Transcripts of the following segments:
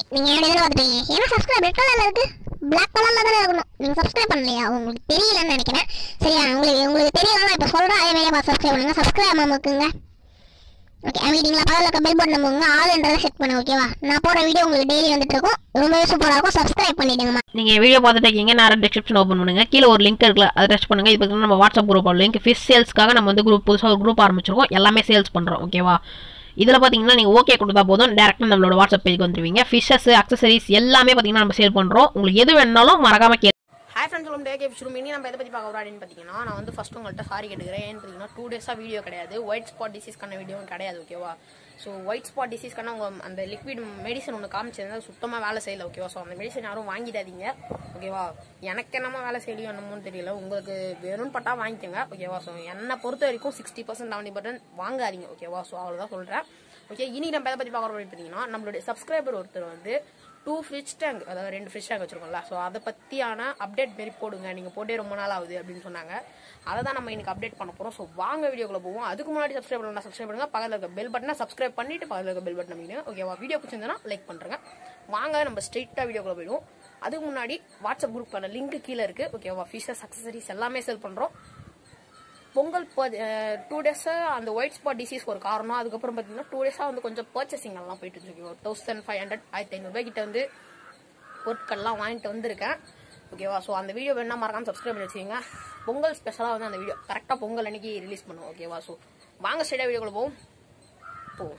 நீங்க என்னோட இதில் பார்த்துட்டீங்க ஏன்னா சப்ஸ்கிரைப் ரெட் கலர்ல இருக்கு பிளாக் கலர்ல தானே இருக்கணும் நீங்க சப்ஸ்கிரைப் பண்ணலையா உங்களுக்கு தெரியலன்னு நினைக்கிறேன் சரியா உங்களுக்கு உங்களுக்கு தெரியலன்னா இப்போ சொல்றேன் அதே மாதிரி சப்ஸ்கிரைப் பண்ணுங்க சப்ஸ்கிரைப் நமக்குங்க ஓகே மீட்டிங்ல பக்கத்தில் இருக்க பெல் பட்டன் நம்புங்க ஆளுன்றதை செட் பண்ணு ஓகேவா நான் போற வீடியோ உங்களுக்கு டெய்லி வந்துட்டு இருக்கும் ரொம்பவே சூப்பரா இருக்கும் சப்ஸ்கிரைப் பண்ணிடுங்கம்மா நீங்கள் வீடியோ பார்த்துட்டு இருக்கீங்க நான் டிஸ்கிரிப்ஷன் ஓப்பன் பண்ணுங்க கீழே ஒரு லிங்க் இருக்குல்ல அதை டச் பண்ணுங்க இது பார்த்தீங்கன்னா நம்ம வாட்ஸ்அப் குரூப் லிங்க் ஃபிஷ் சேல்ஸ்க்காக நம்ம வந்து குரூப் புதுசாக ஒரு குரூப் ஆரம்பிச்சிருக்கோம் எல்லாமே சேல்ஸ் பண்ணுறோம் ஓகேவா இதில் பார்த்தீங்கன்னா நீங்கள் ஓகே கொடுத்தா போதும் டேரெக்டாக நம்மளோட வாட்ஸ்அப் பேஜ்க்கு வந்துருவீங்க ஃபிஷஸ் அக்சசரிஸ் எல்லாமே பார்த்தீங்கன்னா நம்ம சேல் பண்ணுறோம் உங்களுக்கு எது வேணாலும் மறக்காம கே ஹாய் ஃப்ரெண்ட்ஸ் உங்கள் டே கேப் ஷுரும் இனி நம்ம எதை பற்றி பார்க்க போகிறோம் அப்படின்னு பார்த்தீங்கன்னா நான் வந்து ஃபஸ்ட்டு உங்கள்கிட்ட சாரி கேட்டுக்கிறேன் ஏன்னு பார்த்தீங்கன்னா டூ டேஸாக வீடியோ கிடையாது ஒயிட் ஸ்பாட் டிசீஸ்க்கான வீடியோவும் கிடையாது ஓகேவா ஸோ ஒயிட் ஸ்பாட் டிசீஸ்க்கான உங்கள் அந்த லிக்விட் மெடிசன் ஒன்று காமிச்சிருந்தா அது சுத்தமாக வேலை செய்யல ஓகேவா ஸோ அந்த மெடிசன் யாரும் வாங்கிடாதீங்க ஓகேவா எனக்கு என்னமா வேலை செய்யலையோ என்னமோன்னு தெரியல உங்களுக்கு வேணும்னு பட்டா வாங்கிக்கோங்க ஓகேவா ஸோ என்னை பொறுத்த வரைக்கும் சிக்ஸ்டி பர்சன்ட் செவன்டி பர்சன்ட் வாங்காதீங்க ஓகேவா ஸோ அவ்வளோதான் சொல்கிறேன் ஓகே இனி நம்ம எதை பற்றி பார்க்குறோம் அப்படின்னு பார்த்தீங்கன்னா நம்மளுடைய சப்ஸ்கிரைபர் ஒருத்தர் வந்து டூ ஃப்ரிட்ஜ் டேங்க் அதாவது ரெண்டு ஃப்ரிட்ஜ் டேங்க் வச்சிருக்கோம்ல ஸோ அதை பற்றியான அப்டேட் மாரி போடுங்க நீங்கள் போட்டே ரொம்ப நாள் ஆகுது அப்படின்னு சொன்னாங்க அதை தான் நம்ம இன்னைக்கு அப்டேட் பண்ண போகிறோம் ஸோ வாங்க வீடியோக்குள்ள போவோம் அதுக்கு முன்னாடி சப்ஸ்கிரைப் பண்ணலாம் சப்ஸ்கிரைப் பண்ணுங்க பக்கத்தில் இருக்க பெல் பட்டனை சப்ஸ்கிரைப் பண்ணிட்டு பக்கத்தில் இருக்க பெல் பட்டன் அமைங்க ஓகேவா வீடியோ பிடிச்சிருந்தா லைக் பண்ணுறேங்க வாங்க நம்ம ஸ்ட்ரெயிட்டாக வீடியோக்குள்ள போயிடுவோம் அதுக்கு முன்னாடி வாட்ஸ்அப் குரூப்பான லிங்க் கீழே இருக்குது ஓகேவா ஃபிஷஸ் அக்சசரிஸ் எல்லாமே செல் பண்ணுறோம் பொங்கல் டூ டேஸாக அந்த ஒயிட் ஸ்பாட் டிசீஸ் ஒரு காரணம் அதுக்கப்புறம் பார்த்தீங்கன்னா டூ டேஸாக வந்து கொஞ்சம் பர்ச்சேசிங் எல்லாம் போயிட்டு இருக்கு ஒரு தௌசண்ட் ஃபைவ் ஹண்ட்ரட் ஆயிரத்தி ஐநூறுபாய் கிட்ட வந்து பொருட்கள்லாம் வாங்கிட்டு வந்திருக்கேன் ஓகேவா ஸோ அந்த வீடியோ வேணா மறக்காம சப்ஸ்கிரைப் பண்ணி வச்சுக்கோங்க பொங்கல் ஸ்பெஷலாக வந்து அந்த வீடியோ கரெக்டாக பொங்கல் அன்னைக்கு ரிலீஸ் பண்ணுவோம் ஓகேவா ஸோ வாங்க ஸ்டேடியா வீடியோக்குள்ள போவோம் போவோம்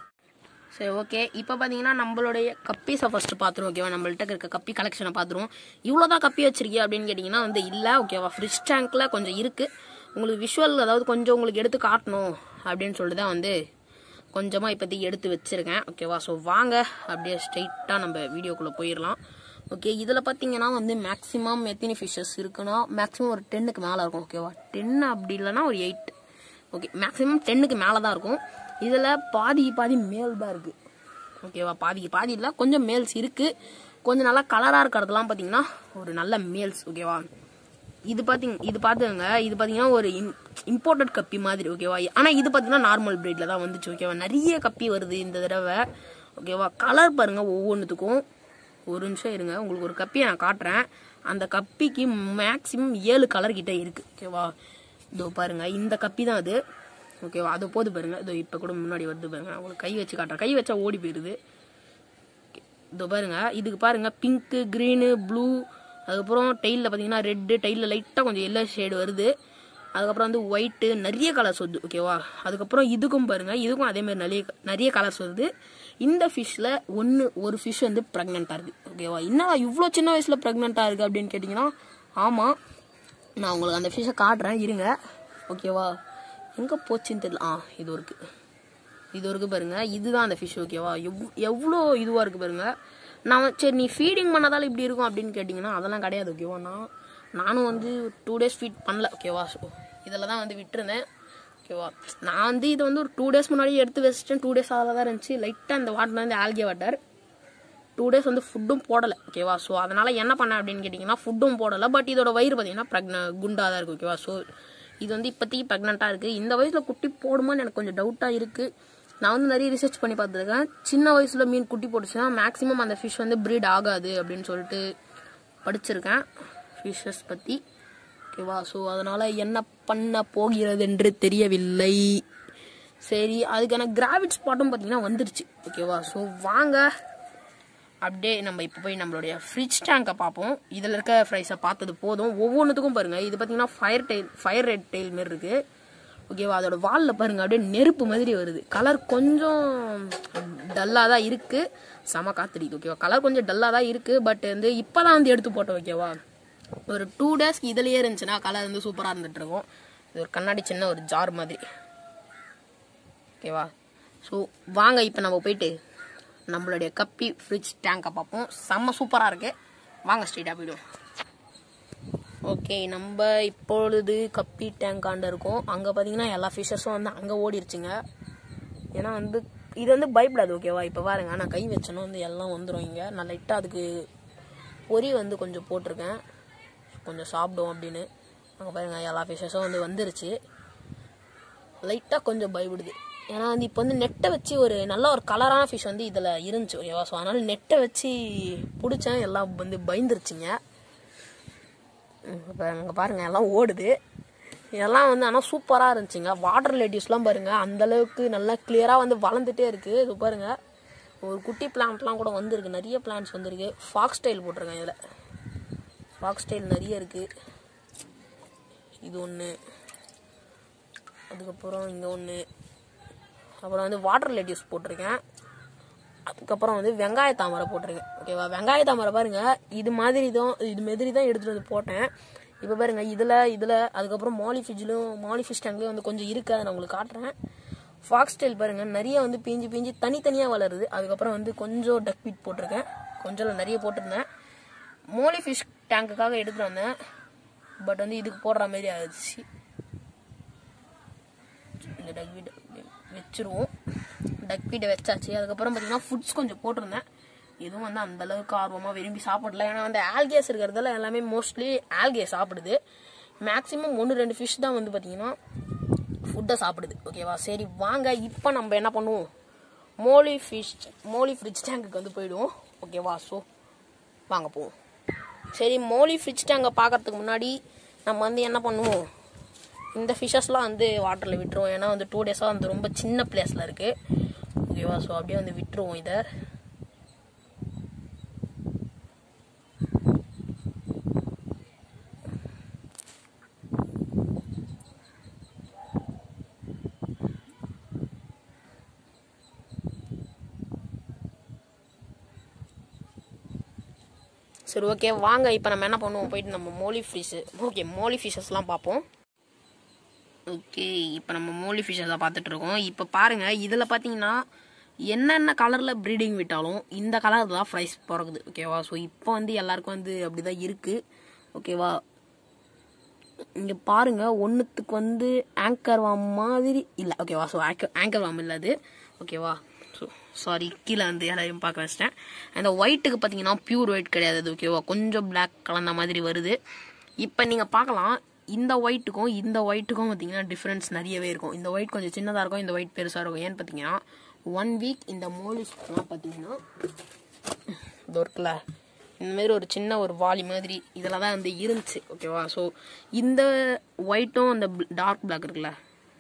சரி ஓகே இப்போ பார்த்தீங்கன்னா நம்மளுடைய கப்பீஸை ஃபஸ்ட்டு பார்த்துருவோம் ஓகேவா நம்மள்ட்ட இருக்க கப்பி கலெக்ஷனை பார்த்துருவோம் இவ்வளோ தான் கப்பி வச்சிருக்கியா அப்படின்னு கேட்டிங்கன்னா வந்து இல்லை ஓகேவா ஃப்ரிட்ஜ் டேங்க்கில் கொஞ்சம் இருக்குது உங்களுக்கு விஷுவல் அதாவது கொஞ்சம் உங்களுக்கு எடுத்து காட்டணும் அப்படின்னு சொல்லிட்டு தான் வந்து கொஞ்சமாக இப்போதைக்கு எடுத்து வச்சுருக்கேன் ஓகேவா ஸோ வாங்க அப்படியே ஸ்ட்ரைட்டாக நம்ம வீடியோக்குள்ளே போயிடலாம் ஓகே இதில் பார்த்தீங்கன்னா வந்து மேக்ஸிமம் எத்தனை ஃபிஷ்ஷஸ் இருக்குன்னா மேக்ஸிமம் ஒரு டென்னுக்கு மேலே இருக்கும் ஓகேவா டென் அப்படி இல்லைன்னா ஒரு எயிட் ஓகே மேக்ஸிமம் டென்னுக்கு மேலே தான் இருக்கும் இதில் பாதி பாதி மேல் தான் இருக்குது ஓகேவா பாதிக்கு பாதி இல்லை கொஞ்சம் மேல்ஸ் இருக்குது கொஞ்சம் நல்லா கலராக இருக்கிறதுலாம் பார்த்தீங்கன்னா ஒரு நல்ல மேல்ஸ் ஓகேவா இது பார்த்தீங்க இது பார்த்துங்க இது பார்த்தீங்கன்னா ஒரு இம்போர்ட்டட் கப்பி மாதிரி ஓகேவா ஆனால் இது பார்த்தீங்கன்னா நார்மல் பிரீடில் தான் வந்துச்சு ஓகேவா நிறைய கப்பி வருது இந்த தடவை ஓகேவா கலர் பாருங்க ஒவ்வொன்றுத்துக்கும் ஒரு நிமிஷம் இருங்க உங்களுக்கு ஒரு கப்பியை நான் காட்டுறேன் அந்த கப்பிக்கு மேக்ஸிமம் ஏழு கலர் கிட்ட இருக்கு ஓகேவா இதோ பாருங்க இந்த கப்பி தான் அது ஓகேவா அது போது பாருங்க இதோ இப்போ கூட முன்னாடி வருது பாருங்க நான் உங்களுக்கு கை வச்சு காட்டுறேன் கை வச்சா ஓடி போயிடுது இதோ பாருங்க இதுக்கு பாருங்க பிங்க்கு க்ரீனு ப்ளூ அதுக்கப்புறம் டெயிலில் பார்த்தீங்கன்னா ரெட்டு டெயிலில் லைட்டாக கொஞ்சம் எல்லோ ஷேடு வருது அதுக்கப்புறம் வந்து ஒயிட்டு நிறைய கலர்ஸ் வருது ஓகேவா அதுக்கப்புறம் இதுக்கும் பாருங்க இதுக்கும் அதே மாதிரி நிறைய நிறைய கலர்ஸ் வருது இந்த ஃபிஷ்ஷில் ஒன்று ஒரு ஃபிஷ் வந்து ப்ரெக்னெண்ட்டாக இருக்குது ஓகேவா என்னடா இவ்வளோ சின்ன வயசில் ப்ரெக்னெண்ட்டாக இருக்குது அப்படின்னு கேட்டிங்கன்னா ஆமாம் நான் உங்களுக்கு அந்த ஃபிஷ்ஷை காட்டுறேன் இருங்க ஓகேவா எங்கே போச்சுன்னு தெரியல ஆ இது இருக்குது இது இருக்கு பாருங்க இதுதான் அந்த ஃபிஷ் ஓகேவா எவ் எவ்வளோ இதுவாக இருக்கு பாருங்க நான் சரி நீ ஃபீடிங் பண்ணதால இப்படி இருக்கும் அப்படின்னு கேட்டிங்கன்னா அதெல்லாம் கிடையாது ஓகேவா நான் நானும் வந்து டூ டேஸ் ஃபீட் பண்ணல ஓகேவா ஸோ இதில் தான் வந்து விட்டுருந்தேன் ஓகேவா நான் வந்து இது வந்து ஒரு டூ டேஸ் முன்னாடி எடுத்து வச்சிட்டேன் டூ டேஸ் ஆக தான் இருந்துச்சு லைட்டாக இந்த வாட்டர் வந்து ஆல்கே வாட்டர் டூ டேஸ் வந்து ஃபுட்டும் போடலை ஓகேவா ஸோ அதனால் என்ன பண்ணேன் அப்படின்னு கேட்டிங்கன்னா ஃபுட்டும் போடலை பட் இதோட வயிறு பார்த்தீங்கன்னா ப்ரெக்ன குண்டாக தான் இருக்குது ஓகேவா ஸோ இது வந்து இப்போதைக்கு ப்ரெக்னெண்ட்டாக இருக்குது இந்த வயசில் குட்டி போடுமான்னு எனக்கு கொஞ்சம் டவுட்டாக இருக்குது நான் வந்து நிறைய ரிசர்ச் பண்ணி பார்த்துருக்கேன் சின்ன வயசில் மீன் குட்டி போட்டுச்சுன்னா மேக்ஸிமம் அந்த ஃபிஷ் வந்து ப்ரீட் ஆகாது அப்படின்னு சொல்லிட்டு படிச்சிருக்கேன் ஃபிஷ்ஷஸ் பற்றி ஓகேவா ஸோ அதனால் என்ன பண்ண போகிறது என்று தெரியவில்லை சரி அதுக்கான கிராவிட் ஸ்பாட்டும் பார்த்தீங்கன்னா வந்துருச்சு ஓகேவா ஸோ வாங்க அப்படியே நம்ம இப்போ போய் நம்மளுடைய ஃப்ரிட்ஜ் டேங்கை பார்ப்போம் இதில் இருக்க ஃப்ரைஸை பார்த்தது போதும் ஒவ்வொன்றுத்துக்கும் பாருங்கள் இது பார்த்தீங்கன்னா fire tail fire red tail மாரி இருக்குது ஓகேவா அதோட வாலில் பாருங்கள் அப்படியே நெருப்பு மாதிரி வருது கலர் கொஞ்சம் டல்லாக தான் இருக்குது செம காத்தடிக்குது ஓகேவா கலர் கொஞ்சம் டல்லாக தான் இருக்குது பட் வந்து இப்போ தான் வந்து எடுத்து போட்டோம் ஓகேவா ஒரு டூ டேஸ்க்கு இதுலேயே இருந்துச்சுன்னா கலர் வந்து சூப்பராக இருந்துட்டு இருக்கும் இது ஒரு கண்ணாடி சின்ன ஒரு ஜார் மாதிரி ஓகேவா ஸோ வாங்க இப்போ நம்ம போயிட்டு நம்மளுடைய கப்பி ஃப்ரிட்ஜ் டேங்கை பார்ப்போம் செம்ம சூப்பராக இருக்கு வாங்க ஸ்ட்ரெயிட்டாக போயிடுவோம் ஓகே நம்ம இப்பொழுது கப்பி டேங்காண்ட இருக்கோம் அங்கே பார்த்தீங்கன்னா எல்லா ஃபிஷஸும் வந்து அங்கே ஓடிருச்சுங்க ஏன்னா வந்து இது வந்து பயப்படாது ஓகேவா இப்போ பாருங்க நான் கை வச்சேன்னா வந்து எல்லாம் வந்துடும் இங்கே நான் லைட்டாக அதுக்கு பொரி வந்து கொஞ்சம் போட்டிருக்கேன் கொஞ்சம் சாப்பிடும் அப்படின்னு அங்கே பாருங்க எல்லா ஃபிஷஸும் வந்து வந்துருச்சு லைட்டாக கொஞ்சம் பயப்படுது ஏன்னா வந்து இப்போ வந்து நெட்டை வச்சு ஒரு நல்ல ஒரு கலரான ஃபிஷ் வந்து இதில் இருந்துச்சு ஓகேவா ஸோ அதனால நெட்டை வச்சு பிடிச்சேன் எல்லாம் வந்து பயந்துருச்சுங்க இப்போ அங்கே பாருங்கள் எல்லாம் ஓடுது இதெல்லாம் வந்து ஆனால் சூப்பராக இருந்துச்சுங்க வாட்டர் ரிலேட்டிவ்ஸ்லாம் பாருங்கள் அந்தளவுக்கு நல்லா கிளியராக வந்து வளர்ந்துட்டே இருக்குது இது பாருங்கள் ஒரு குட்டி பிளான்ட்லாம் கூட வந்திருக்கு நிறைய பிளான்ட்ஸ் வந்திருக்கு ஃபாக்ஸ் ஸ்டைல் போட்டிருக்கேன் இதில் ஃபாக்ஸ் ஸ்டைல் நிறைய இருக்குது இது ஒன்று அதுக்கப்புறம் இங்கே ஒன்று அப்புறம் வந்து வாட்டர் ரிலேட்டிவ்ஸ் போட்டிருக்கேன் அதுக்கப்புறம் வந்து வெங்காய தாமரை போட்டிருக்கேன் ஓகேவா வெங்காய தாமரை பாருங்க இது மாதிரி தான் இது மாதிரி தான் எடுத்துட்டு வந்து போட்டேன் இப்போ பாருங்க இதில் இதில் அதுக்கப்புறம் மாலி ஃபிஷ்லையும் மாலி ஃபிஷ் டேங்க்லேயும் வந்து கொஞ்சம் இருக்கு அதை நான் உங்களுக்கு காட்டுறேன் ஃபாக்ஸ் ஸ்டைல் பாருங்க நிறைய வந்து பிஞ்சு பிஞ்சு தனித்தனியாக வளருது அதுக்கப்புறம் வந்து கொஞ்சம் டக் பீட் போட்டிருக்கேன் கொஞ்சம் இல்ல, நிறைய போட்டிருந்தேன் மோலி ஃபிஷ் டேங்க்குக்காக எடுத்துட்டு வந்தேன் பட் வந்து இதுக்கு போடுற மாதிரி ஆயிடுச்சு இந்த டக் பீட் வச்சிருவோம் டக் பீட்டை வச்சாச்சு அதுக்கப்புறம் பார்த்தீங்கன்னா ஃபுட்ஸ் கொஞ்சம் போட்டிருந்தேன் இதுவும் வந்து அந்த அளவுக்கு ஆர்வமாக விரும்பி சாப்பிடல ஏன்னா வந்து ஆல்கேஸ் இருக்கிறதுல எல்லாமே மோஸ்ட்லி ஆல்கே சாப்பிடுது மேக்ஸிமம் ஒன்று ரெண்டு ஃபிஷ் தான் வந்து பார்த்தீங்கன்னா ஃபுட்டை சாப்பிடுது ஓகேவா சரி வாங்க இப்போ நம்ம என்ன பண்ணுவோம் மோலி ஃபிஷ் மோலி ஃப்ரிட்ஜ் டேங்குக்கு வந்து போயிடுவோம் ஓகேவா ஸோ வாங்க போவோம் சரி மோலி ஃப்ரிட்ஜ் டேங்கை பார்க்கறதுக்கு முன்னாடி நம்ம வந்து என்ன பண்ணுவோம் இந்த ஃபிஷஸ்லாம் வந்து வாட்டரில் விட்டுருவோம் ஏன்னா வந்து டூ டேஸாக வந்து ரொம்ப சின்ன பிளேஸில் இருக்குது ஓகேவா ஸோ அப்படியே வந்து விட்டுருவோம் இதை சரி ஓகே வாங்க இப்போ நம்ம என்ன பண்ணுவோம் போயிட்டு நம்ம மோலி ஃபிஷ் ஓகே மோலி ஃபிஷஸ்லாம் பார்ப்போம் ஓகே இப்போ நம்ம மோலி ஃபிஷஸை பார்த்துட்டு இருக்கோம் இப்போ பாருங்க இதில் பார்த்தீங்கன்னா என்னென்ன கலரில் ப்ரீடிங் விட்டாலும் இந்த கலர் தான் ப்ரைஸ் பிறகுது ஓகேவா ஸோ இப்போ வந்து எல்லாருக்கும் வந்து அப்படி தான் இருக்குது ஓகேவா இங்கே பாருங்க ஒன்றுத்துக்கு வந்து ஆங்கர் வாம் மாதிரி இல்லை ஓகேவா ஸோ ஆங்கர் ஆங்கர் வாம் இல்லை அது ஓகேவா ஸோ சாரி கீழே வந்து எல்லாரையும் பார்க்க வச்சிட்டேன் அந்த ஒயிட்டுக்கு பார்த்தீங்கன்னா பியூர் ஒயிட் கிடையாது அது ஓகேவா கொஞ்சம் Black கலந்த மாதிரி வருது இப்போ நீங்கள் பார்க்கலாம் இந்த ஒயிட்டுக்கும் இந்த ஒயிட்டுக்கும் பார்த்தீங்கன்னா டிஃப்ரென்ஸ் நிறையவே இருக்கும் இந்த ஒயிட் கொஞ்சம் சின்னதாக இருக்கும் இந்த ஒயிட் பெருசாக இருக்கும் ஏன்னு பார்த்தீங்கன்னா ஒன் வீக் இந்த மோலிஸ்லாம் பார்த்தீங்கன்னா இது இருக்குல்ல இந்த மாதிரி ஒரு சின்ன ஒரு வாளி மாதிரி இதெல்லாம் தான் வந்து இருந்துச்சு ஓகேவா ஸோ இந்த ஒயிட்டும் அந்த டார்க் பிளாக் இருக்குல்ல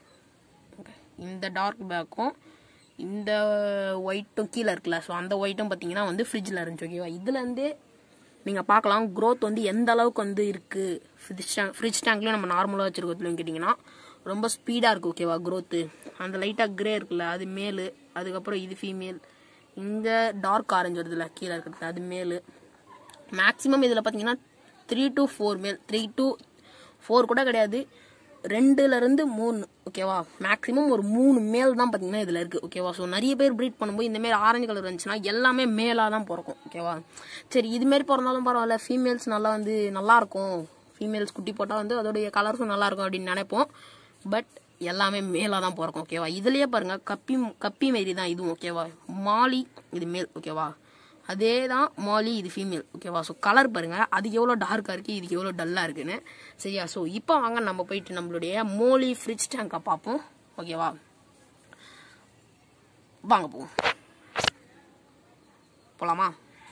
இந்த டார்க் பிளாக்கும் இந்த ஒயிட்டும் கீழே இருக்குல்ல ஸோ அந்த ஒயிட்டும் பார்த்தீங்கன்னா வந்து ஃப்ரிட்ஜில் இருந்துச்சு ஓகேவா இதுலேருந்து நீங்கள் பார்க்கலாம் growth வந்து எந்த அளவுக்கு வந்து இருக்குது ஃப்ரிட்ஜ் டேங்க் ஃப்ரிட்ஜ் டேங்க்லையும் நம்ம நார்மலாக வச்சுருக்கிறதுலையும் கேட்டிங்கன்னா ரொம்ப ஸ்பீடாக இருக்குது ஓகேவா growth அந்த லைட்டாக கிரே இருக்குல்ல அது மேலு அதுக்கப்புறம் இது ஃபீமேல் இங்கே டார்க் ஆரஞ்சு வருதுல்ல கீழே இருக்கிறது அது மேலு மேக்ஸிமம் இதில் பார்த்தீங்கன்னா த்ரீ டு ஃபோர் மேல் த்ரீ டு ஃபோர் கூட கிடையாது ரெண்டுலேருந்து மூணு ஓகேவா மேக்ஸிமம் ஒரு மூணு மேல் தான் பார்த்தீங்கன்னா இதில் இருக்குது ஓகேவா ஸோ நிறைய பேர் ப்ரீட் பண்ணும்போது இந்த மாதிரி ஆரஞ்சு கலர் இருந்துச்சுன்னா எல்லாமே மேலாக தான் பிறக்கும் ஓகேவா சரி இது மாதிரி பிறந்தாலும் பரவாயில்ல ஃபீமேல்ஸ் நல்லா வந்து நல்லா இருக்கும் ஃபீமேல்ஸ் குட்டி போட்டால் வந்து அதோடைய கலர்ஸும் நல்லா இருக்கும் அப்படின்னு நினைப்போம் பட் எல்லாமே மேலாக தான் பிறக்கும் ஓகேவா இதுலயே பாருங்க கப்பி கப்பி மாரி தான் இதுவும் ஓகேவா மாலி இது மேல் ஓகேவா அதே தான் மாலி இது ஃபீமேல் ஓகேவா ஸோ கலர் பாருங்க அது எவ்வளோ டார்க்காக இருக்குது இதுக்கு எவ்வளோ டல்லாக இருக்குன்னு சரியா ஸோ இப்போ வாங்க நம்ம போயிட்டு நம்மளுடைய மோலி ஃப்ரிட்ஜ் டேங்கை பார்ப்போம் ஓகேவா வாங்க போவோம் போலாமா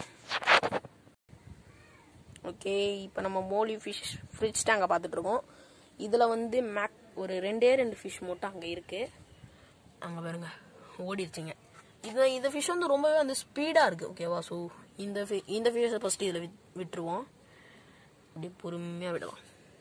ஓகே இப்போ நம்ம மோலி ஃபிஷ் ஃப்ரிட்ஜ் டேங்கை பார்த்துட்டு இருக்கோம் இதில் வந்து மேக் ஒரு ரெண்டே ரெண்டு ஃபிஷ் மட்டும் அங்கே இருக்குது அங்கே பாருங்க ஓடிடுச்சுங்க இது இந்த ஃபிஷ் வந்து ரொம்பவே வந்து ஸ்பீடாக இருக்குது ஓகேவா ஸோ இந்த fi- இந்த ஃபிஷ்ஷை ஃபஸ்ட்டு இதில் விட் விட்டுருவோம் அப்படியே பொறுமையாக விடலாம்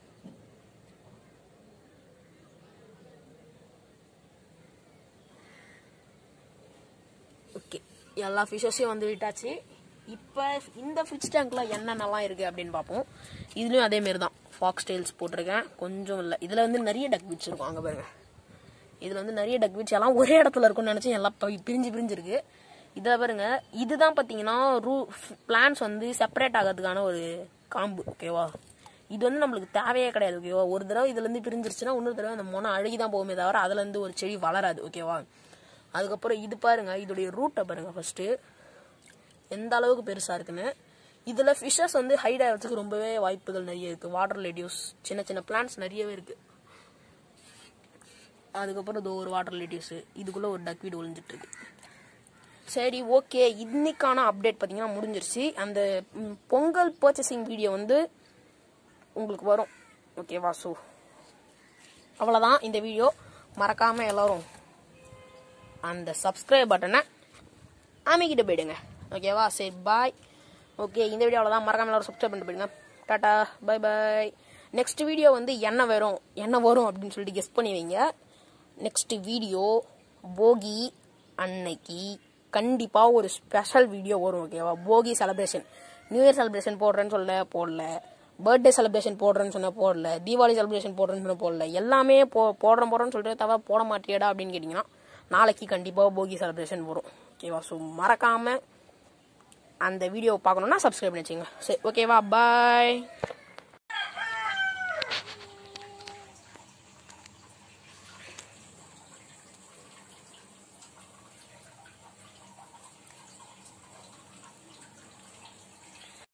ஓகே எல்லா ஃபிஷ்ஷஸையும் வந்து விட்டாச்சு இப்போ இந்த ஃபிஷ் டேங்க்ல என்னென்னலாம் இருக்குது அப்படின்னு பார்ப்போம் இதுலேயும் அதே மாதிரி தான் ஃபாக்ஸ் டெயில்ஸ் போட்டிருக்கேன் கொஞ்சம் இல்லை இதில் வந்து நிறைய டக் பீச் இருக்கும் அங்கே பாருங்க இதில் வந்து நிறைய டக் பீச் எல்லாம் ஒரே இடத்துல இருக்கும்னு நினச்சி எல்லாம் பி- பிரிஞ்சு பிரிஞ்சிருக்கு இதில் பாருங்க இதுதான் பார்த்தீங்கன்னா ரூ பிளான்ஸ் வந்து செப்பரேட் ஆகிறதுக்கான ஒரு காம்பு ஓகேவா இது வந்து நம்மளுக்கு தேவையே கிடையாது ஓகேவா ஒரு தடவை இதுலேருந்து பிரிஞ்சிருச்சுன்னா இன்னொரு தடவை அந்த மொனை அழுகி தான் போகுமே தவிர அதுலேருந்து ஒரு செடி வளராது ஓகேவா அதுக்கப்புறம் இது பாருங்க இதோடைய ரூட்டை பாருங்க ஃபர்ஸ்ட் எந்த அளவுக்கு பெருசா இருக்குன்னு இதுல ஃபிஷஸ் வந்து ஹைட் ஆகிறதுக்கு ரொம்பவே வாய்ப்புகள் நிறைய இருக்கு வாட்டர் லேடியூஸ் சின்ன சின்ன பிளான்ஸ் நிறையவே இருக்கு அதுக்கப்புறம் இதோ ஒரு வாட்டர் லிட்டிஸு இதுக்குள்ளே ஒரு டக் வீடு ஒளிஞ்சிட்டு இருக்கு சரி ஓகே இன்னைக்கான அப்டேட் பார்த்தீங்கன்னா முடிஞ்சிருச்சு அந்த ம், பொங்கல் பர்ச்சேசிங் வீடியோ வந்து உங்களுக்கு வரும் ஓகேவா ஸோ அவ்வளோதான் இந்த வீடியோ மறக்காமல் எல்லாரும் அந்த சப்ஸ்கிரைப் பட்டனை அமைக்கிட்டு போயிடுங்க ஓகேவா சரி பாய் ஓகே இந்த வீடியோ அவ்வளோதான் மறக்காம எல்லாரும் சப்ஸ்கிரைப் பண்ணிட்டு போயிடுங்க tata bye bye next video வந்து என்ன வரும் என்ன வரும் அப்படின்னு சொல்லிட்டு கெஸ் பண்ணி வைங்க நெக்ஸ்ட் வீடியோ போகி அன்னைக்கு கண்டிப்பாக ஒரு ஸ்பெஷல் வீடியோ வரும் ஓகேவா போகி செலிப்ரேஷன் நியூ இயர் செலிப்ரேஷன் போடுறேன்னு சொல்ல போடல பர்த்டே செலிப்ரேஷன் போடுறேன்னு சொன்ன போடல தீபாவளி செலிப்ரேஷன் போடுறேன்னு சொன்ன போடல எல்லாமே போ போடுறேன் போடுறேன்னு சொல்லிட்டு தவிர போட மாட்டியடா அப்படின்னு கேட்டிங்கன்னா நாளைக்கு கண்டிப்பாக போகி செலிப்ரேஷன் வரும் ஓகேவா ஸோ மறக்காமல் அந்த வீடியோ பார்க்கணுன்னா சப்ஸ்கிரைப் பண்ணி வச்சுங்க சரி ஓகேவா பாய்